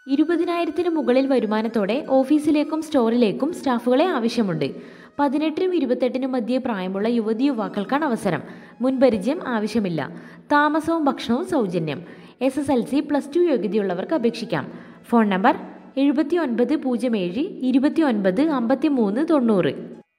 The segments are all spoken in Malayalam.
ഇരുപതിനായിരത്തിന് മുകളിൽ വരുമാനത്തോടെ ഓഫീസിലേക്കും സ്റ്റോറിലേക്കും സ്റ്റാഫുകളെ ആവശ്യമുണ്ട് പതിനെട്ടിനും ഇരുപത്തെട്ടിനും മധ്യേ പ്രായമുള്ള യുവതി യുവാക്കൾക്കാണ് അവസരം മുൻപരിചയം ആവശ്യമില്ല താമസവും ഭക്ഷണവും സൗജന്യം S S L C plus two യോഗ്യതയുള്ളവർക്ക് അപേക്ഷിക്കാം ഫോൺ നമ്പർ എഴുപത്തി ഒൻപത് പൂജ്യം ഏഴ് ഇരുപത്തി ഒൻപത് അമ്പത്തി മൂന്ന് തൊണ്ണൂറ്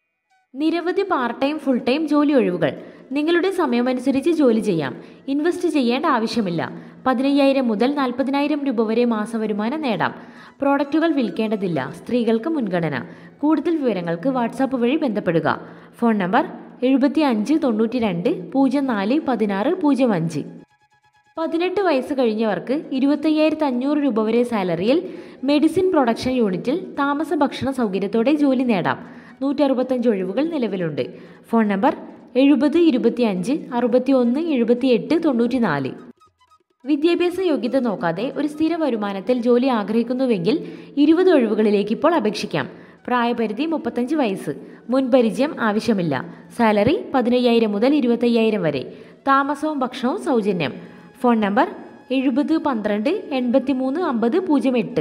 നിരവധി പാർട്ട് ടൈം ഫുൾ ടൈം ജോലി ഒഴിവുകൾ നിങ്ങളുടെ സമയമനുസരിച്ച് ജോലി ചെയ്യാം ഇൻവെസ്റ്റ് ചെയ്യേണ്ട ആവശ്യമില്ല പതിനയ്യായിരം മുതൽ നാൽപ്പതിനായിരം രൂപ വരെ മാസവരുമാനം നേടാം പ്രോഡക്റ്റുകൾ വിൽക്കേണ്ടതില്ല സ്ത്രീകൾക്ക് മുൻഗണന കൂടുതൽ വിവരങ്ങൾക്ക് വാട്സാപ്പ് വഴി ബന്ധപ്പെടുക ഫോൺ നമ്പർ എഴുപത്തി അഞ്ച് തൊണ്ണൂറ്റി രണ്ട് പൂജ്യം നാല് പതിനാറ് പൂജ്യം അഞ്ച് പതിനെട്ട് വയസ്സ് കഴിഞ്ഞവർക്ക് ഇരുപത്തയ്യായിരത്തി അഞ്ഞൂറ് രൂപ വരെ സാലറിയിൽ മെഡിസിൻ പ്രൊഡക്ഷൻ യൂണിറ്റിൽ താമസ ഭക്ഷണ സൗകര്യത്തോടെ ജോലി നേടാം നൂറ്റി അറുപത്തഞ്ച് ഒഴിവുകൾ നിലവിലുണ്ട് ഫോൺ നമ്പർ എഴുപത് ഇരുപത്തി അഞ്ച് അറുപത്തി ഒന്ന് എഴുപത്തി എട്ട് തൊണ്ണൂറ്റി നാല് വിദ്യാഭ്യാസ യോഗ്യത നോക്കാതെ ഒരു സ്ഥിര വരുമാനത്തിൽ ജോലി ആഗ്രഹിക്കുന്നുവെങ്കിൽ ഇരുപത് ഒഴിവുകളിലേക്ക് ഇപ്പോൾ അപേക്ഷിക്കാം പ്രായപരിധി മുപ്പത്തഞ്ച് വയസ്സ് മുൻപരിചയം ആവശ്യമില്ല സാലറി പതിനയ്യായിരം മുതൽ ഇരുപത്തയ്യായിരം വരെ താമസവും ഭക്ഷണവും സൗജന്യം ഫോൺ നമ്പർ എഴുപത് പന്ത്രണ്ട് എൺപത്തി മൂന്ന് അമ്പത് പൂജ്യം എട്ട്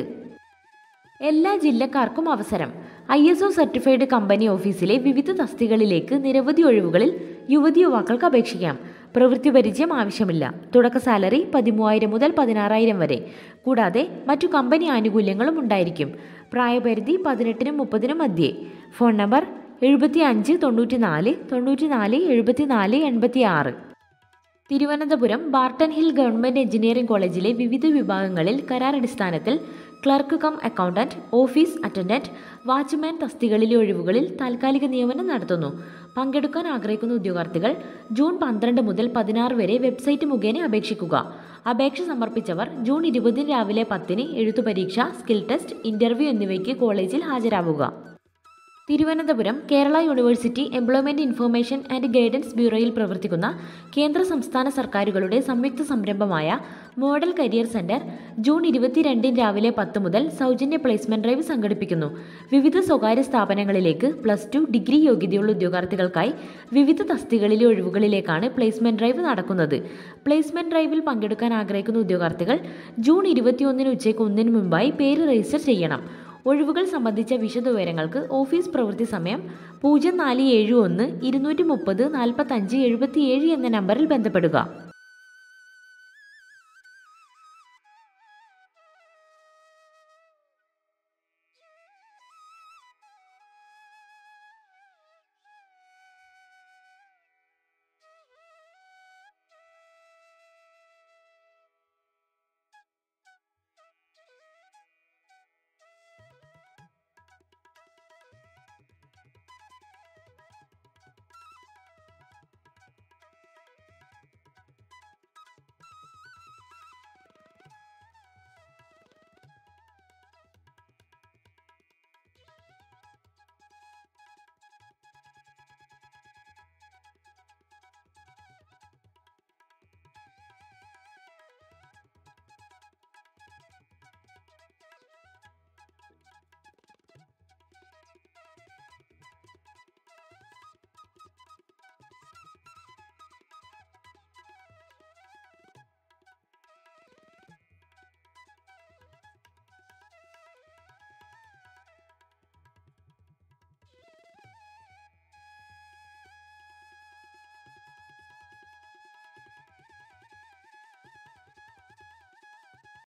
എല്ലാ ജില്ലക്കാർക്കും അവസരം I S O certified company ഓഫീസിലെ വിവിധ തസ്തികളിലേക്ക് നിരവധി ഒഴിവുകളിൽ യുവതി യുവാക്കൾക്ക് അപേക്ഷിക്കാം പ്രവൃത്തി പരിചയം ആവശ്യമില്ല തുടക്ക സാലറി പതിമൂവായിരം മുതൽ പതിനാറായിരം വരെ കൂടാതെ മറ്റു കമ്പനി ആനുകൂല്യങ്ങളും ഉണ്ടായിരിക്കും പ്രായപരിധി പതിനെട്ടിനും മുപ്പതിനും മധ്യേ ഫോൺ നമ്പർ എഴുപത്തി അഞ്ച് തൊണ്ണൂറ്റി നാല് തൊണ്ണൂറ്റി നാല് എഴുപത്തി നാല് എൺപത്തി ആറ് തിരുവനന്തപുരം ബാർട്ടൺ ഹിൽ ഗവൺമെന്റ് എഞ്ചിനീയറിംഗ് കോളേജിലെ വിവിധ വിഭാഗങ്ങളിൽ കരാർ അടിസ്ഥാനത്തിൽ clerk cum accountant office attendant watchman തസ്തികളിലെ ഒഴിവുകളിൽ താൽക്കാലിക നിയമനം നടത്തുന്നു പങ്കെടുക്കാൻ ആഗ്രഹിക്കുന്ന ഉദ്യോഗാർത്ഥികൾ ജൂൺ പന്ത്രണ്ട് മുതൽ പതിനാറ് വരെ വെബ്സൈറ്റ് മുഖേന അപേക്ഷിക്കുക അപേക്ഷ സമർപ്പിച്ചവർ ജൂൺ ഇരുപതിന് രാവിലെ പത്തിന് എഴുത്തു പരീക്ഷ സ്കിൽ ടെസ്റ്റ് ഇന്റർവ്യൂ എന്നിവയ്ക്ക് കോളേജിൽ ഹാജരാവുക Thiruvananthapuram Kerala university employment information and guidance ബ്യൂറോയിൽ പ്രവർത്തിക്കുന്ന കേന്ദ്ര സംസ്ഥാന സർക്കാരുകളുടെ സംയുക്ത സംരംഭമായ മോഡൽ കരിയർ സെന്റർ ജൂൺ ഇരുപത്തിരണ്ടിന് രാവിലെ പത്ത് മുതൽ സൗജന്യ പ്ലേസ്മെന്റ് ഡ്രൈവ് സംഘടിപ്പിക്കുന്നു വിവിധ സ്വകാര്യ സ്ഥാപനങ്ങളിലേക്ക് പ്ലസ് ടു ഡിഗ്രി യോഗ്യതയുള്ള ഉദ്യോഗാർത്ഥികൾക്കായി വിവിധ തസ്തികളിലെ ഒഴിവുകളിലേക്കാണ് പ്ലേസ്മെന്റ് ഡ്രൈവ് നടക്കുന്നത് പ്ലേസ്മെന്റ് ഡ്രൈവിൽ പങ്കെടുക്കാൻ ആഗ്രഹിക്കുന്ന ഉദ്യോഗാർത്ഥികൾ ജൂൺ ഇരുപത്തിയൊന്നിന് ഉച്ചയ്ക്ക് ഒന്നിന് മുമ്പായി പേര് രജിസ്റ്റർ ചെയ്യണം ഒഴിവുകൾ സംബന്ധിച്ച വിശദവിവരങ്ങൾക്ക് ഓഫീസ് പ്രവൃത്തി സമയം പൂജ്യം നാല് ഏഴ് ഒന്ന് ഇരുന്നൂറ്റി മുപ്പത് നാൽപ്പത്തഞ്ച് എഴുപത്തിയേഴ് എന്ന നമ്പറിൽ ബന്ധപ്പെടുക